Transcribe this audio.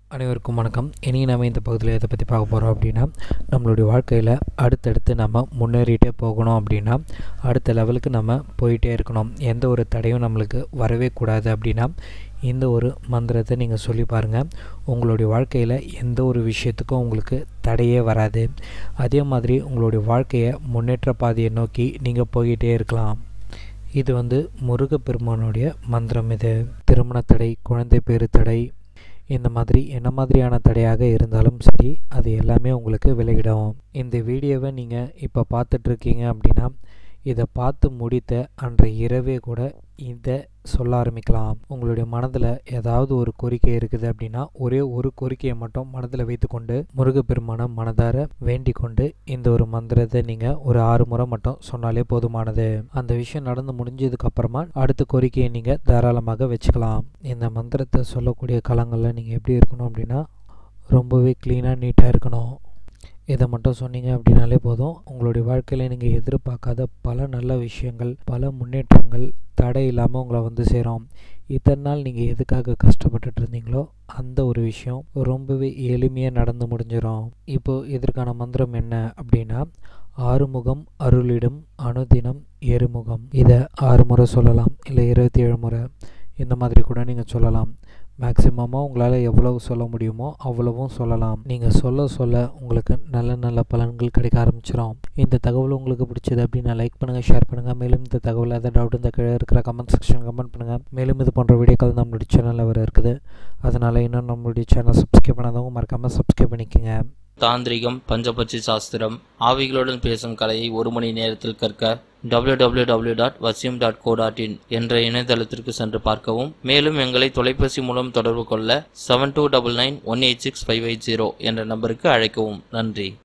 அனைவருக்கும் வணக்கம் இனி நம்ம இந்த பகுதியில் எதை பற்றி பார்க்க போகிறோம் அப்படின்னா நம்மளுடைய வாழ்க்கையில் அடுத்தடுத்து நம்ம முன்னேறிட்டே போகணும் அப்படின்னா அடுத்த லெவலுக்கு நம்ம போயிட்டே இருக்கணும் எந்த ஒரு தடையும் நம்மளுக்கு வரவே கூடாது அப்படின்னா இந்த ஒரு மந்திரத்தை நீங்கள் சொல்லி பாருங்கள் உங்களுடைய வாழ்க்கையில் எந்த ஒரு விஷயத்துக்கும் உங்களுக்கு தடையே வராது அதே மாதிரி உங்களுடைய வாழ்க்கையை முன்னேற்ற பாதையை நோக்கி நீங்கள் போய்கிட்டே இருக்கலாம் இது வந்து முருகப்பெருமானுடைய மந்திரம் இது திருமண தடை குழந்தை பேரு தடை இந்த மாதிரி என்ன மாதிரியான தடையாக இருந்தாலும் சரி அது எல்லாமே உங்களுக்கு விலகிடும் இந்த வீடியோவை நீங்கள் இப்போ பார்த்துட்ருக்கீங்க அப்படின்னா இதை பார்த்து முடித்த அன்றைய இரவே கூட இதை சொல்ல ஆரம்பிக்கலாம் உங்களுடைய மனதில் ஏதாவது ஒரு கோரிக்கை இருக்குது அப்படின்னா ஒரே ஒரு கோரிக்கையை மட்டும் மனதில் வைத்துக்கொண்டு முருகப்பெருமான மனதார வேண்டிக் கொண்டு இந்த ஒரு மந்திரத்தை நீங்கள் ஒரு ஆறு முறை மட்டும் சொன்னாலே போதுமானது அந்த விஷயம் நடந்து முடிஞ்சதுக்கு அப்புறமா அடுத்த கோரிக்கையை நீங்கள் தாராளமாக வச்சுக்கலாம் இந்த மந்திரத்தை சொல்லக்கூடிய காலங்களில் நீங்கள் எப்படி இருக்கணும் அப்படின்னா ரொம்பவே க்ளீனாக நீட்டாக இருக்கணும் இதை மட்டும் சொன்னீங்க அப்படின்னாலே போதும் உங்களுடைய வாழ்க்கையில் நீங்கள் எதிர்பார்க்காத பல நல்ல விஷயங்கள் பல முன்னேற்றங்கள் தடை இல்லாமல் உங்களை வந்து சேரும் இத்தனை நாள் நீங்கள் எதுக்காக கஷ்டப்பட்டுட்டு இருந்தீங்களோ அந்த ஒரு விஷயம் ரொம்பவே எளிமையாக நடந்து முடிஞ்சிடும் இப்போது இதற்கான மந்திரம் என்ன அப்படின்னா ஆறுமுகம் அருளிடும் அனுதினம் ஏறுமுகம் இதை ஆறு முறை சொல்லலாம் இல்லை இருபத்தி ஏழு முறை இந்த மாதிரி கூட நீங்கள் சொல்லலாம் மேக்சிமமாக உங்களால் எவ்வளவு சொல்ல முடியுமோ அவ்வளவும் சொல்லலாம் நீங்கள் சொல்ல சொல்ல உங்களுக்கு நல்ல நல்ல பலன்கள் கிடைக்க ஆரம்பிச்சிடும் இந்த தகவல் உங்களுக்கு பிடிச்சது அப்படின்னா லைக் பண்ணுங்கள் ஷேர் பண்ணுங்கள் மேலும் இந்த தகவல் எதாவது டவுட் இந்த கீழே இருக்கிற கமெண்ட் செக்ஷன் கமெண்ட் பண்ணுங்கள் மேலும் இது போன்ற வீடியோக்கள் நம்மளுடைய சேனலில் வர இருக்குது அதனால் இன்னும் நம்மளுடைய சேனல் சப்ஸ்கிரைப் பண்ணாதவங்க மறக்காமல் சப்ஸ்கிரைப் பண்ணிக்கோங்க தாந்திரிகம் பஞ்சபட்சி சாஸ்திரம் ஆவிகளுடன் பேசும் கலையை ஒரு மணி நேரத்தில் கற்க www.vasim.co.in டாட் வசியம் டாட் கோ டாட் இன் என்ற இணையதளத்திற்கு சென்று பார்க்கவும் மேலும் எங்களை தொலைபேசி மூலம் தொடர்பு கொள்ள seven two double nine one eight six five eight zero என்ற நம்பருக்கு அழைக்கவும் நன்றி